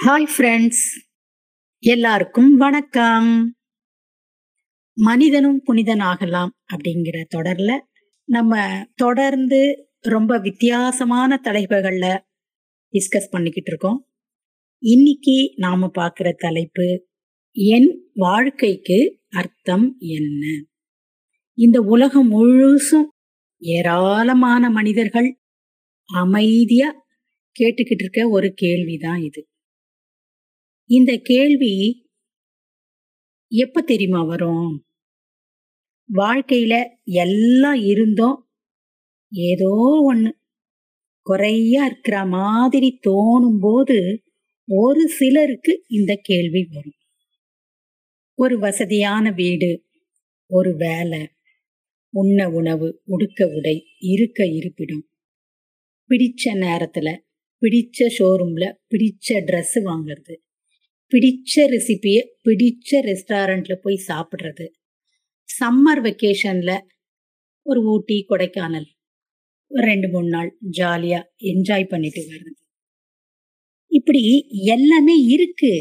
Hi friends எல்லாருக்கும் வணக்கம் மனிதனும் புனிதனாகலாம் அப்படிங்கிற தொடர்ல நம்ம தொடர்ந்து ரொம்ப வித்தியாசமான தலைப்புகள்ல டிஸ்கஸ் பண்ணிக்கிட்டு இருக்கோம் இன்னைக்கு நாம பார்க்கிற தலைப்பு என் வாழ்க்கைக்கு அர்த்தம் என்ன இந்த உலகம் முழுசும் ஏராளமான மனிதர்கள் அமைதியா கேட்டுக்கிட்டு இருக்க ஒரு கேள்விதான் இது இந்த கேள்வி எப்ப தெரியுமா வரும் வாழ்க்கையில எல்லாம் இருந்தோம் ஏதோ ஒண்ணு குறையா இருக்கிற மாதிரி தோணும் போது ஒரு சிலருக்கு இந்த கேள்வி வரும் ஒரு வசதியான வீடு ஒரு வேலை உண்ண உணவு உடுக்க உடை இருக்க இருப்பிடம் பிடிச்ச நேரத்துல பிடிச்ச ஷோரூம்ல பிடிச்ச ட்ரெஸ் வாங்குறது பிடிச்ச ரெசிபிய பிடிச்ச ரெஸ்டாரண்ட்ல போய் சாப்பிடுறது சம்மர் வெக்கேஷன்ல ஒரு ஊட்டி கொடைக்கானல் ஒரு ரெண்டு மூணு நாள் ஜாலியா என்ஜாய் பண்ணிட்டு வர்றது இப்படி எல்லாமே இருக்கு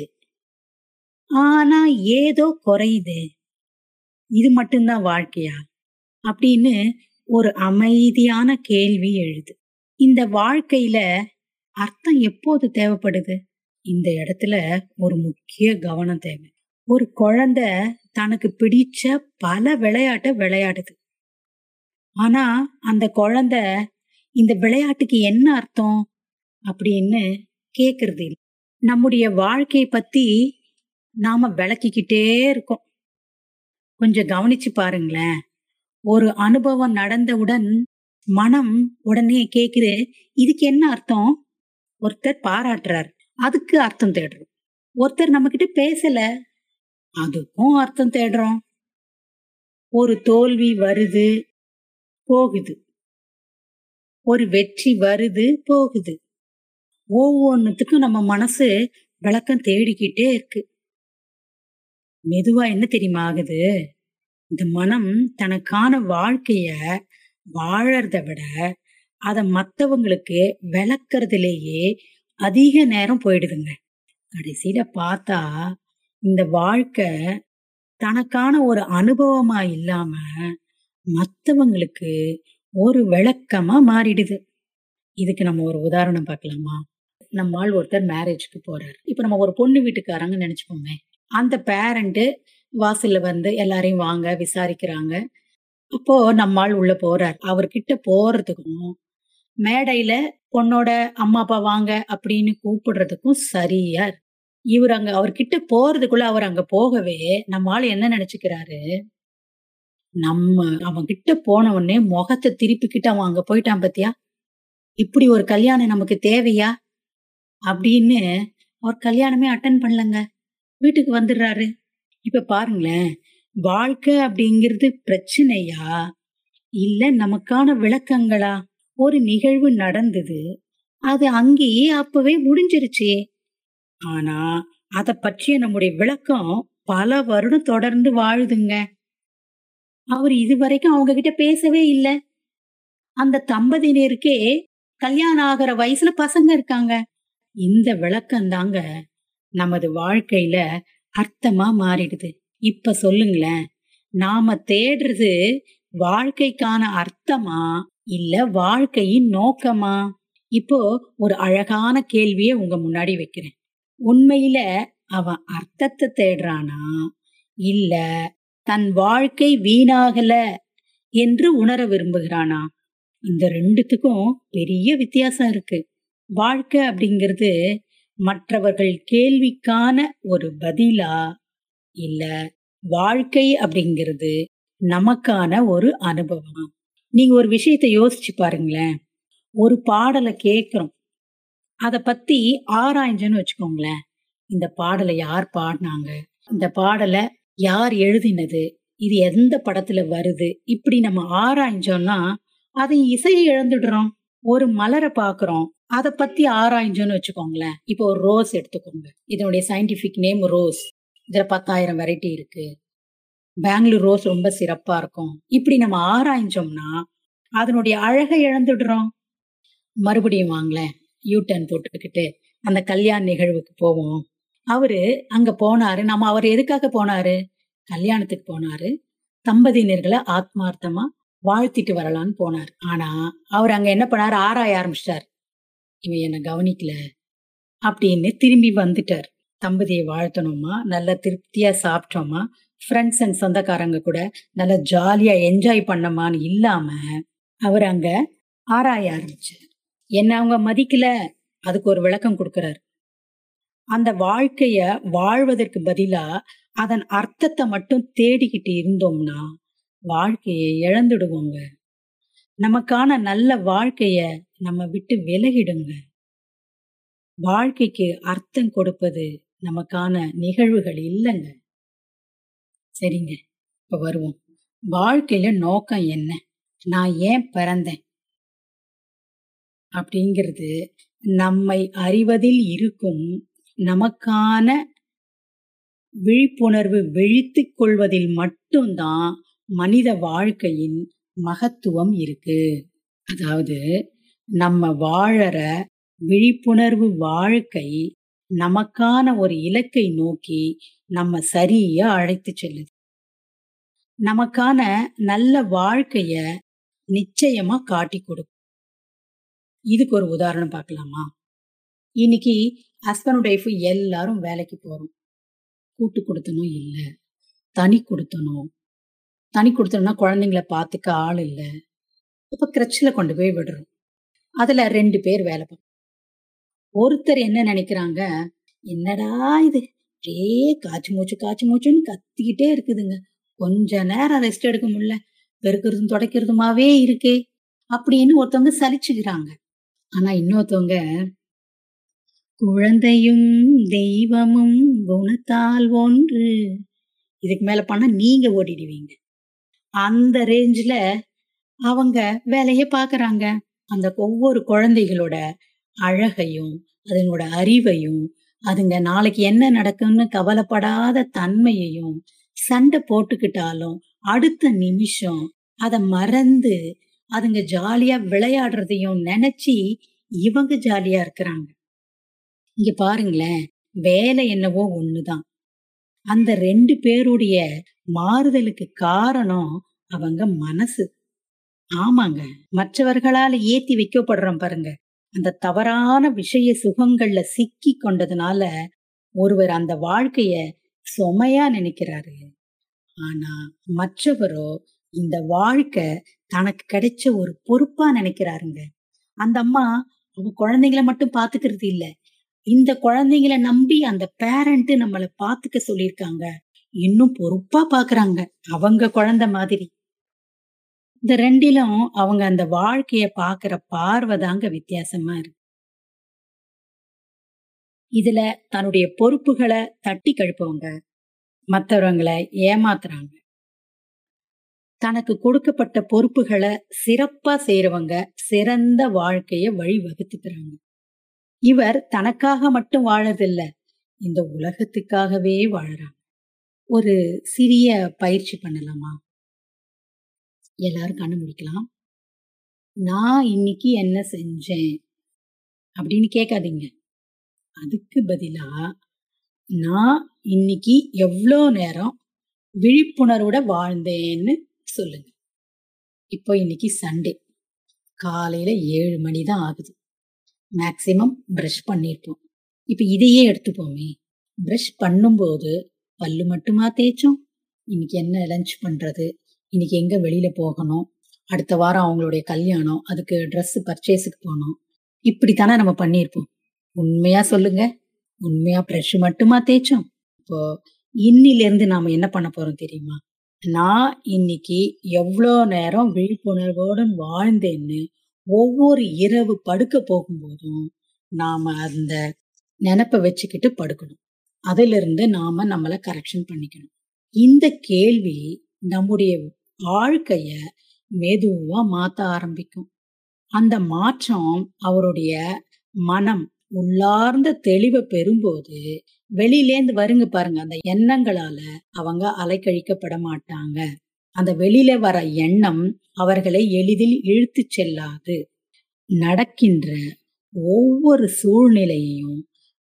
ஆனா ஏதோ குறையுது இது மட்டும்தான் வாழ்க்கையா அப்படின்னு ஒரு அமைதியான கேள்வி எழுது இந்த வாழ்க்கையில அர்த்தம் எப்போது தேவைப்படுது இந்த இடத்துல ஒரு முக்கிய கவனம் தேவை ஒரு குழந்தை தனக்கு பிடிச்ச பல விளையாட்டை விளையாடுது ஆனா அந்த குழந்தை இந்த விளையாட்டுக்கு என்ன அர்த்தம் அப்படின்னு கேக்குறது இல்லை நம்முடைய வாழ்க்கையை பத்தி நாம விளக்கிக்கிட்டே இருக்கோம் கொஞ்சம் கவனிச்சு பாருங்களேன் ஒரு அனுபவம் நடந்தவுடன் மனம் உடனே கேக்குது இதுக்கு என்ன அர்த்தம் ஒருத்தர் பாராட்டுறார் அதுக்கு அர்த்தம் தேடுறோம் ஒருத்தர் நம்ம கிட்ட பேசல அதுக்கும் அர்த்தம் தேடுறோம் ஒரு தோல்வி வருது போகுது ஒரு வெற்றி வருது போகுது ஒவ்வொன்னுத்துக்கும் நம்ம மனசு விளக்கம் தேடிக்கிட்டே இருக்கு மெதுவா என்ன தெரியுமா ஆகுது இந்த மனம் தனக்கான வாழ்க்கைய வாழறத விட அத மத்தவங்களுக்கு விளக்குறதுலேயே அதிக நேரம் போயிடுதுங்க கடைசியில பார்த்தா இந்த வாழ்க்கை தனக்கான ஒரு அனுபவமா இல்லாம மத்தவங்களுக்கு ஒரு விளக்கமா மாறிடுது இதுக்கு நம்ம ஒரு உதாரணம் பார்க்கலாமா நம்ம ஆள் ஒருத்தர் மேரேஜ்க்கு போறாரு இப்ப நம்ம ஒரு பொண்ணு வீட்டுக்காரங்க நினைச்சுப்போமே அந்த பேரண்ட் வாசல்ல வந்து எல்லாரையும் வாங்க விசாரிக்கிறாங்க அப்போ நம்ம ஆள் உள்ள போறார் அவர்கிட்ட போறதுக்கும் மேடையில பொண்ணோட அம்மா அப்பா வாங்க அப்படின்னு கூப்பிடுறதுக்கும் சரியா இருக்கு. இவர் அங்க அவர்கிட்ட போறதுக்குள்ள அவர் அங்க போகவே நம்ம ஆள் என்ன நினைச்சுக்கிறாரு நம்ம அவன் கிட்ட போன உடனே முகத்தை திருப்பிக்கிட்டு அவன் அங்க போயிட்டான் பாத்தியா இப்படி ஒரு கல்யாணம் நமக்கு தேவையா அப்படின்னு அவர் கல்யாணமே அட்டன் பண்ணலங்க வீட்டுக்கு வந்துடுறாரு இப்ப பாருங்களேன் வாழ்க்கை அப்படிங்கிறது பிரச்சனையா இல்ல நமக்கான விளக்கங்களா ஒரு நிகழ்வு நடந்தது அது அங்கேயே அப்பவே முடிஞ்சிருச்சு ஆனா அத பற்றிய நம்முடைய விளக்கம் பல வருடம் தொடர்ந்து வாழுதுங்க அவர் இதுவரைக்கும் அவங்க கிட்ட பேசவே இல்ல அந்த தம்பதியினருக்கே கல்யாணம் ஆகிற வயசுல பசங்க இருக்காங்க இந்த விளக்கம் தாங்க நமது வாழ்க்கையில அர்த்தமா மாறிடுது இப்ப சொல்லுங்களேன் நாம தேடுறது வாழ்க்கைக்கான அர்த்தமா இல்ல வாழ்க்கையின் நோக்கமா இப்போ ஒரு அழகான கேள்விய உங்க முன்னாடி வைக்கிறேன் உண்மையில அவன் அர்த்தத்தை தேடுறானா இல்ல தன் வாழ்க்கை வீணாகல என்று உணர விரும்புகிறானா இந்த ரெண்டுத்துக்கும் பெரிய வித்தியாசம் இருக்கு வாழ்க்கை அப்படிங்கிறது மற்றவர்கள் கேள்விக்கான ஒரு பதிலா இல்ல வாழ்க்கை அப்படிங்கிறது நமக்கான ஒரு அனுபவம் நீங்க ஒரு விஷயத்தை யோசிச்சு பாருங்களேன் ஒரு பாடலை கேட்கிறோம் அத பத்தி ஆராய்ஞ்சோன்னு வச்சுக்கோங்களேன் இந்த பாடலை யார் பாடினாங்க இந்த பாடலை யார் எழுதினது இது எந்த படத்துல வருது இப்படி நம்ம ஆராய்ஞ்சோம்னா அதை இசையை இழந்துடுறோம் ஒரு மலரை பாக்குறோம் அதை பத்தி ஆராய்ஞ்சோன்னு வச்சுக்கோங்களேன் இப்போ ஒரு ரோஸ் எடுத்துக்கோங்க இதனுடைய சயின்டிபிக் நேம் ரோஸ் இதுல பத்தாயிரம் வெரைட்டி இருக்கு பெங்களூர் ரோஸ் ரொம்ப சிறப்பா இருக்கும் இப்படி நம்ம ஆராய்ஞ்சோம்னா அதனுடைய அழகை இழந்துடுறோம் மறுபடியும் வாங்களேன் யூ டர்ன் போட்டுக்கிட்டு அந்த கல்யாண நிகழ்வுக்கு போவோம் அவரு அங்க போனாரு நம்ம அவர் எதுக்காக போனாரு கல்யாணத்துக்கு போனாரு தம்பதியினர்களை ஆத்மார்த்தமா வாழ்த்திட்டு வரலான்னு போனார் ஆனா அவர் அங்க என்ன பண்ணாரு ஆராய ஆரம்பிச்சிட்டார் இவன் என்ன கவனிக்கல அப்படின்னு திரும்பி வந்துட்டார் தம்பதியை வாழ்த்தணுமா நல்ல திருப்தியா சாப்பிட்டோமா ஃப்ரெண்ட்ஸ் அண்ட் சொந்தக்காரங்க கூட நல்லா ஜாலியா என்ஜாய் பண்ணமான்னு இல்லாம அவர் அங்க ஆராய ஆரம்பிச்சார் என்ன அவங்க மதிக்கல அதுக்கு ஒரு விளக்கம் கொடுக்கிறார் அந்த வாழ்க்கைய வாழ்வதற்கு பதிலா அதன் அர்த்தத்தை மட்டும் தேடிக்கிட்டு இருந்தோம்னா வாழ்க்கையை இழந்துடுவோங்க நமக்கான நல்ல வாழ்க்கைய நம்ம விட்டு விலகிடுங்க வாழ்க்கைக்கு அர்த்தம் கொடுப்பது நமக்கான நிகழ்வுகள் இல்லைங்க சரிங்க இப்ப வருவோம் வாழ்க்கையில நோக்கம் என்ன நான் ஏன் பிறந்தேன் அப்படிங்கிறது நம்மை அறிவதில் இருக்கும் நமக்கான விழிப்புணர்வு விழித்துக் கொள்வதில் மட்டும்தான் மனித வாழ்க்கையின் மகத்துவம் இருக்கு அதாவது நம்ம வாழற விழிப்புணர்வு வாழ்க்கை நமக்கான ஒரு இலக்கை நோக்கி நம்ம சரியா அழைத்து செல்லுது நமக்கான நல்ல வாழ்க்கைய நிச்சயமா காட்டி கொடுக்கும் இதுக்கு ஒரு உதாரணம் பார்க்கலாமா இன்னைக்கு ஹஸ்பண்ட் ஒய்ஃபு எல்லாரும் வேலைக்கு போறோம் கூட்டு கொடுத்தனும் இல்லை தனி கொடுத்தனும் தனி கொடுத்தோம்னா குழந்தைங்கள பார்த்துக்க ஆள் இல்லை இப்போ கிரச்சில் கொண்டு போய் விடுறோம் அதில் ரெண்டு பேர் வேலை பார்ப்போம் ஒருத்தர் என்ன நினைக்கிறாங்க என்னடா இது ஒரே காய்ச்சி மூச்சு காய்ச்சி மூச்சுன்னு கத்திக்கிட்டே இருக்குதுங்க கொஞ்ச நேரம் ரெஸ்ட் எடுக்க முடியல பெருக்கிறதும் துடைக்கிறதுமாவே இருக்கே அப்படின்னு ஒருத்தவங்க சலிச்சுக்கிறாங்க ஆனா இன்னொருத்தவங்க குழந்தையும் தெய்வமும் குணத்தால் ஒன்று இதுக்கு மேல பண்ணா நீங்க ஓடிடுவீங்க அந்த ரேஞ்சில் அவங்க வேலையை பார்க்கறாங்க அந்த ஒவ்வொரு குழந்தைகளோட அழகையும் அதுங்களோட அறிவையும் அதுங்க நாளைக்கு என்ன நடக்கும்னு கவலைப்படாத தன்மையையும் சண்டை போட்டுக்கிட்டாலும் அடுத்த நிமிஷம் அதை மறந்து அதுங்க ஜாலியா விளையாடுறதையும் நினைச்சு இவங்க ஜாலியா இருக்கிறாங்க இங்க பாருங்களேன் வேலை என்னவோ ஒண்ணுதான் அந்த ரெண்டு பேருடைய மாறுதலுக்கு காரணம் அவங்க மனசு ஆமாங்க மற்றவர்களால ஏத்தி வைக்கப்படுறோம் பாருங்க அந்த தவறான விஷய சுகங்கள்ல சிக்கி கொண்டதுனால ஒருவர் அந்த வாழ்க்கைய சுமையா நினைக்கிறாரு ஆனா மற்றவரோ இந்த வாழ்க்கை தனக்கு கிடைச்ச ஒரு பொறுப்பா நினைக்கிறாருங்க அந்த அம்மா அவ குழந்தைங்களை மட்டும் பாத்துக்கிறது இல்ல இந்த குழந்தைங்களை நம்பி அந்த பேரண்ட் நம்மள பாத்துக்க சொல்லியிருக்காங்க இன்னும் பொறுப்பா பாக்குறாங்க அவங்க குழந்தை மாதிரி இந்த ரெண்டிலும் அவங்க அந்த வாழ்க்கைய பாக்குற பார்வை தாங்க வித்தியாசமா இருக்கு இதுல தன்னுடைய பொறுப்புகளை தட்டி கழுப்பவங்க மற்றவங்களை ஏமாத்துறாங்க தனக்கு கொடுக்கப்பட்ட பொறுப்புகளை சிறப்பா செய்யறவங்க சிறந்த வாழ்க்கைய வழி வகுத்துக்கிறாங்க இவர் தனக்காக மட்டும் வாழறதில்ல இந்த உலகத்துக்காகவே வாழறாங்க ஒரு சிறிய பயிற்சி பண்ணலாமா எல்லாரும் கண்ணு முடிக்கலாம் நான் இன்னைக்கு என்ன செஞ்சேன் அப்படின்னு கேட்காதீங்க அதுக்கு பதிலா நான் இன்னைக்கு எவ்வளோ நேரம் விழிப்புணர்வோட வாழ்ந்தேன்னு சொல்லுங்க இப்போ இன்னைக்கு சண்டே காலையில ஏழு மணி தான் ஆகுது மேக்சிமம் ப்ரஷ் பண்ணியிருப்போம் இப்போ இதையே எடுத்துப்போமே ப்ரஷ் பண்ணும்போது பல்லு மட்டுமா தேய்ச்சோம் இன்னைக்கு என்ன லஞ்ச் பண்றது இன்னைக்கு எங்க வெளியில போகணும் அடுத்த வாரம் அவங்களுடைய கல்யாணம் அதுக்கு ட்ரெஸ் பர்ச்சேஸுக்கு போகணும் இப்படித்தானே நம்ம பண்ணியிருப்போம் உண்மையா சொல்லுங்க உண்மையா ப்ரஷ் மட்டுமா தேய்ச்சோம் இப்போ இன்னில இருந்து நாம என்ன பண்ண போறோம் தெரியுமா நான் இன்னைக்கு எவ்வளோ நேரம் விழிப்புணர்வோடு வாழ்ந்தேன்னு ஒவ்வொரு இரவு படுக்க போகும்போதும் நாம அந்த நினப்பை வச்சுக்கிட்டு படுக்கணும் அதுல இருந்து நாம நம்மளை கரெக்ஷன் பண்ணிக்கணும் இந்த கேள்வி நம்முடைய வாழ்க்கைய மெதுவா மாத்த ஆரம்பிக்கும் அந்த மாற்றம் அவருடைய மனம் உள்ளார்ந்த தெளிவை பெறும்போது வெளியிலேந்து வருங்க பாருங்க அந்த எண்ணங்களால அவங்க அலைக்கழிக்கப்பட மாட்டாங்க அந்த வெளியில வர எண்ணம் அவர்களை எளிதில் இழுத்து செல்லாது நடக்கின்ற ஒவ்வொரு சூழ்நிலையையும்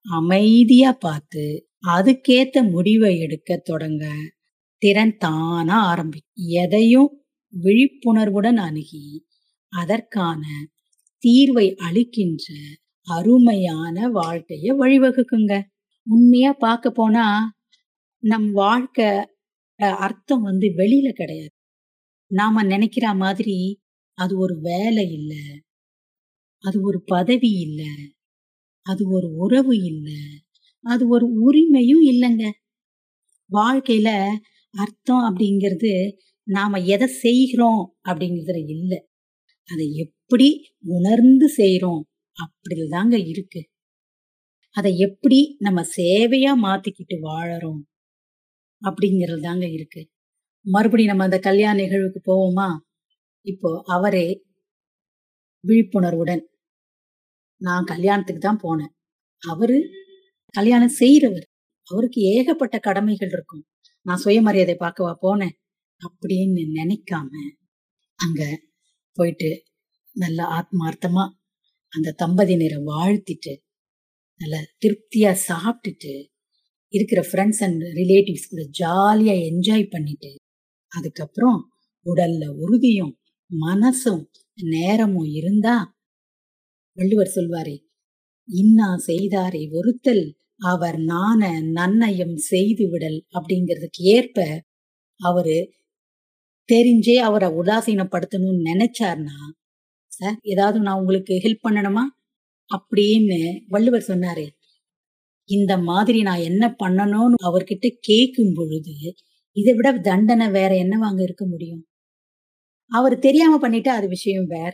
அமைதியா பார்த்து அதுக்கேத்த முடிவை எடுக்க தொடங்க திறன் தானா ஆரம்பிக்கும் எதையும் விழிப்புணர்வுடன் அணுகி அதற்கான தீர்வை அளிக்கின்ற அருமையான வாழ்க்கைய வழிவகுக்குங்க உண்மையா பார்க்க போனா நம் வாழ்க்கை அஹ், அர்த்தம் வந்து வெளியில கிடையாது நாம நினைக்கிற மாதிரி அது ஒரு வேலை இல்ல அது ஒரு பதவி இல்ல அது ஒரு உறவு இல்ல அது ஒரு உரிமையும் இல்லைங்க வாழ்க்கையில அர்த்தம் அப்படிங்கிறது நாம எதை செய்கிறோம் அப்படிங்கிறதுல இல்ல அதை எப்படி உணர்ந்து செய்றோம் அப்படிதாங்க இருக்கு அதை எப்படி நம்ம சேவையா மாத்திக்கிட்டு வாழறோம் அப்படிங்கிறது தாங்க இருக்கு மறுபடியும் நம்ம அந்த கல்யாண நிகழ்வுக்கு போவோமா இப்போ அவரே விழிப்புணர்வுடன் நான் கல்யாணத்துக்கு தான் போனேன் அவரு கல்யாணம் செய்யறவர் அவருக்கு ஏகப்பட்ட கடமைகள் இருக்கும் நான் சுயமரியாதை பார்க்கவா போனேன் அப்படின்னு நினைக்காம அங்க போயிட்டு நல்ல ஆத்மார்த்தமா அந்த தம்பதியினரை வாழ்த்திட்டு நல்ல திருப்தியா சாப்பிட்டுட்டு இருக்கிற ஃப்ரெண்ட்ஸ் அண்ட் ரிலேட்டிவ்ஸ் கூட ஜாலியா என்ஜாய் பண்ணிட்டு அதுக்கப்புறம் உடல்ல உறுதியும் மனசும் நேரமும் இருந்தா வள்ளுவர் சொல்வாரே இன்னா செய்தாரை ஒருத்தல் அவர் நாண நன்னயம் செய்து விடல் அப்படிங்கிறதுக்கு ஏற்ப அவரு தெரிஞ்சே அவரை உதாசீனப்படுத்தணும்னு நினைச்சார்னா சார் ஏதாவது நான் உங்களுக்கு ஹெல்ப் பண்ணணுமா அப்படின்னு வள்ளுவர் சொன்னாரே இந்த மாதிரி நான் என்ன பண்ணணும்னு அவர்கிட்ட கேட்கும் பொழுது இதை விட தண்டனை வேற என்னவாங்க இருக்க முடியும் அவர் தெரியாம பண்ணிட்டா அது விஷயம் வேற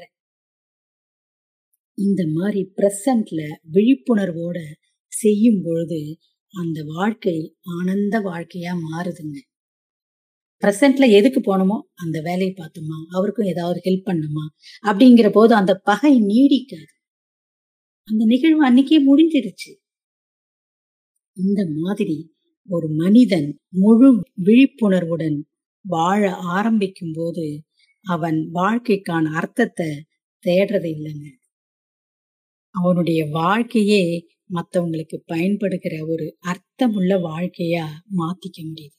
இந்த மாதிரி பிரசன்ட்ல விழிப்புணர்வோட செய்யும் பொழுது அந்த வாழ்க்கை ஆனந்த வாழ்க்கையா மாறுதுங்க பிரசன்ட்ல எதுக்கு போனோமோ அந்த வேலையை பார்த்தோமா அவருக்கும் ஏதாவது ஹெல்ப் பண்ணோமா அப்படிங்கிற போது அந்த பகை நீடிக்காது அந்த நிகழ்வு அன்னைக்கே முடிஞ்சிருச்சு இந்த மாதிரி ஒரு மனிதன் முழு விழிப்புணர்வுடன் வாழ ஆரம்பிக்கும் போது அவன் வாழ்க்கைக்கான அர்த்தத்தை தேடுறது இல்லைங்க அவனுடைய வாழ்க்கையே மத்தவங்களுக்கு பயன்படுகிற ஒரு அர்த்தமுள்ள வாழ்க்கையா மாத்திக்க முடியுது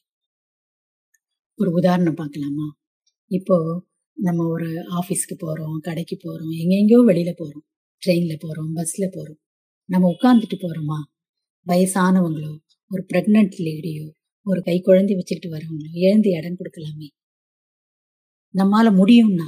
ஒரு உதாரணம் பார்க்கலாமா இப்போ நம்ம ஒரு ஆஃபீஸ்க்கு போறோம் கடைக்கு போறோம் எங்கெங்கயோ வெளியில போறோம் ட்ரெயின்ல போறோம் பஸ்ல போறோம் நம்ம உட்கார்ந்துட்டு போறோமா வயசானவங்களோ ஒரு பிரெக்னன்ட் லேடியோ ஒரு கை குழந்தை வச்சுக்கிட்டு வரவங்களோ எழுந்து இடம் கொடுக்கலாமே நம்மால முடியும்னா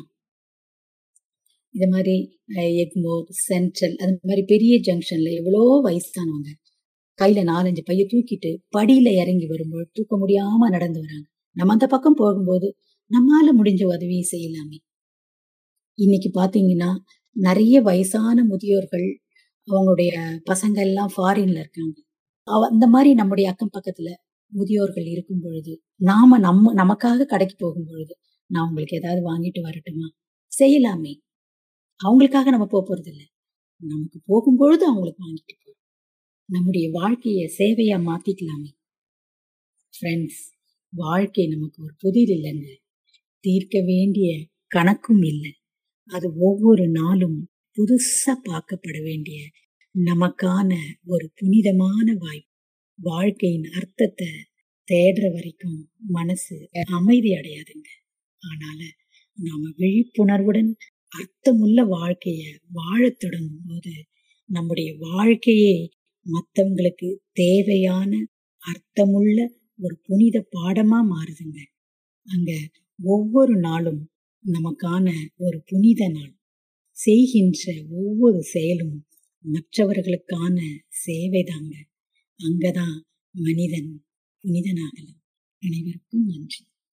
இது மாதிரி அஹ், எக்மோர் சென்ட்ரல் அது மாதிரி பெரிய ஜங்ஷன்ல எவ்வளோ வயசானவங்க கையில நாலஞ்சு பைய தூக்கிட்டு படியில இறங்கி வரும்போது தூக்க முடியாம நடந்து வராங்க நம்ம அந்த பக்கம் போகும்போது நம்மால முடிஞ்ச உதவியை செய்யலாமே இன்னைக்கு பாத்தீங்கன்னா நிறைய வயசான முதியோர்கள் அவங்களுடைய பசங்க எல்லாம் ஃபாரின்ல இருக்காங்க அவ- அந்த மாதிரி நம்முடைய அக்கம் பக்கத்துல முதியோர்கள் இருக்கும் பொழுது நாம நம்ம நமக்காக கடைக்கு போகும் பொழுது நான் உங்களுக்கு ஏதாவது வாங்கிட்டு வரட்டுமா செய்யலாமே அவங்களுக்காக நம்ம போக போறது இல்ல நமக்கு போகும்பொழுது அவங்களுக்கு வாங்கிட்டு போறோம் நம்முடைய வாழ்க்கைய சேவையா மாத்திக்கலாமே ஃப்ரெண்ட்ஸ் வாழ்க்கை நமக்கு ஒரு புதிர் இல்லைங்க தீர்க்க வேண்டிய கணக்கும் இல்லை அது ஒவ்வொரு நாளும் புதுசா பார்க்கப்பட வேண்டிய நமக்கான ஒரு புனிதமான வாய்ப்பு வாழ்க்கையின் அர்த்தத்தை தேடுற வரைக்கும் மனசு அமைதி அடையாதுங்க ஆனால நாம விழிப்புணர்வுடன் அர்த்தமுள்ள வாழ்க்கைய வாழத் தொடங்கும் போது நம்முடைய வாழ்க்கையே மத்தவங்களுக்கு தேவையான அர்த்தமுள்ள ஒரு புனித பாடமா மாறுதுங்க அங்க ஒவ்வொரு நாளும் நமக்கான ஒரு புனித நாள் செய்கின்ற ஒவ்வொரு செயலும் மற்றவர்களுக்கான சேவைதாங்க அங்கதான் மனிதன் புனிதனாகலாம் அனைவருக்கும் நன்றி